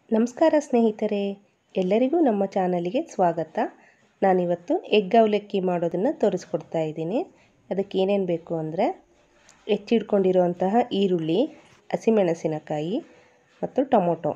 ನಮಸ್ಕಾರ ಸ್ನೇಹಿತರೆ ಎಲ್ಲರಿಗೂ ನಮ್ಮ ಚಾನಲಿಗೆ ಸ್ವಾಗತ ನಾನಿವತ್ತು ಎಗ್ ಅವಲಕ್ಕಿ ಮಾಡೋದನ್ನು ತೋರಿಸ್ಕೊಡ್ತಾ ಇದ್ದೀನಿ ಅದಕ್ಕೆ ಏನೇನು ಬೇಕು ಅಂದರೆ ಹೆಚ್ಚಿಡ್ಕೊಂಡಿರುವಂತಹ ಈರುಳ್ಳಿ ಹಸಿಮೆಣಸಿನಕಾಯಿ ಮತ್ತು ಟೊಮೊಟೊ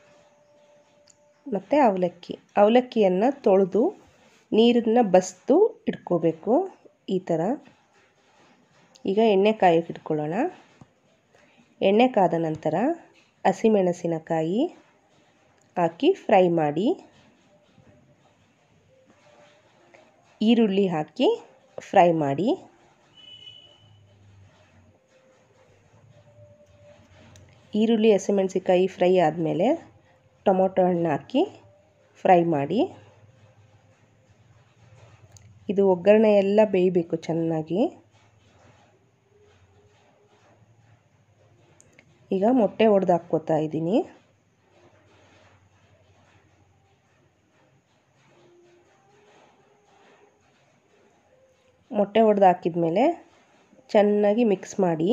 ಮತ್ತು ಅವಲಕ್ಕಿ ಅವಲಕ್ಕಿಯನ್ನು ತೊಳೆದು ನೀರನ್ನು ಬಸಿದು ಇಟ್ಕೋಬೇಕು ಈ ಥರ ಈಗ ಎಣ್ಣೆ ಕಾಯೋಕೆ ಇಟ್ಕೊಳ್ಳೋಣ ಎಣ್ಣೆ ಕಾದ ನಂತರ ಹಸಿಮೆಣಸಿನಕಾಯಿ ಹಾಕಿ ಫ್ರೈ ಮಾಡಿ ಈರುಳ್ಳಿ ಹಾಕಿ ಫ್ರೈ ಮಾಡಿ ಈರುಳ್ಳಿ ಹಸಿಮೆಣಸಿಕಾಯಿ ಫ್ರೈ ಆದಮೇಲೆ ಟೊಮೊಟೊ ಹಣ್ಣು ಹಾಕಿ ಫ್ರೈ ಮಾಡಿ ಇದು ಒಗ್ಗರಣೆ ಎಲ್ಲ ಬೇಯಬೇಕು ಚೆನ್ನಾಗಿ ಈಗ ಮೊಟ್ಟೆ ಒಡೆದು ಹಾಕ್ಕೋತಾ ಇದ್ದೀನಿ ಮೊಟ್ಟೆ ಒಡೆದು ಹಾಕಿದ್ಮೇಲೆ ಚೆನ್ನಾಗಿ ಮಿಕ್ಸ್ ಮಾಡಿ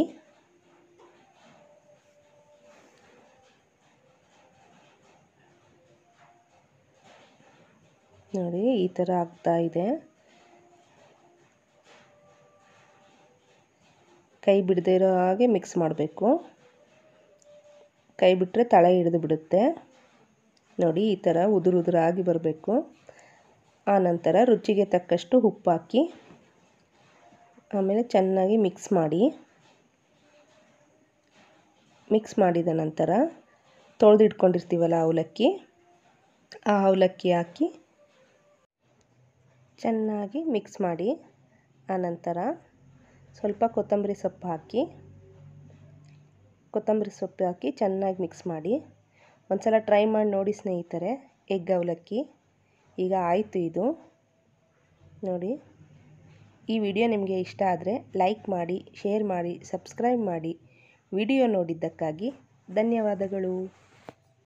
ನೋಡಿ ಈ ಥರ ಆಗ್ತಾ ಇದೆ ಕೈ ಬಿಡದೇ ಇರೋ ಹಾಗೆ ಮಿಕ್ಸ್ ಮಾಡಬೇಕು ಕೈ ಬಿಟ್ಟರೆ ತಳ ಹಿಡಿದು ಬಿಡುತ್ತೆ ನೋಡಿ ಈ ಥರ ಉದುರು ಉದುರಾಗಿ ಬರಬೇಕು ಆನಂತರ ರುಚಿಗೆ ತಕ್ಕಷ್ಟು ಉಪ್ಪು ಹಾಕಿ ಆಮೇಲೆ ಚೆನ್ನಾಗಿ ಮಿಕ್ಸ್ ಮಾಡಿ ಮಿಕ್ಸ್ ಮಾಡಿದ ನಂತರ ತೊಳೆದಿಟ್ಕೊಂಡಿರ್ತೀವಲ್ಲ ಅವಲಕ್ಕಿ ಆ ಅವಲಕ್ಕಿ ಹಾಕಿ ಚೆನ್ನಾಗಿ ಮಿಕ್ಸ್ ಮಾಡಿ ಆನಂತರ ಸ್ವಲ್ಪ ಕೊತ್ತಂಬರಿ ಸೊಪ್ಪು ಹಾಕಿ ಕೊತ್ತಂಬರಿ ಸೊಪ್ಪು ಹಾಕಿ ಚೆನ್ನಾಗಿ ಮಿಕ್ಸ್ ಮಾಡಿ ಒಂದು ಸಲ ಟ್ರೈ ಮಾಡಿ ನೋಡಿ ಸ್ನೇಹಿತರೆ ಎಗ್ ಅವಲಕ್ಕಿ ಈಗ ಆಯಿತು ಇದು ನೋಡಿ ಈ ವಿಡಿಯೋ ನಿಮಗೆ ಇಷ್ಟ ಆದರೆ ಲೈಕ್ ಮಾಡಿ ಶೇರ್ ಮಾಡಿ ಸಬ್ಸ್ಕ್ರೈಬ್ ಮಾಡಿ ವಿಡಿಯೋ ನೋಡಿದ್ದಕ್ಕಾಗಿ ಧನ್ಯವಾದಗಳು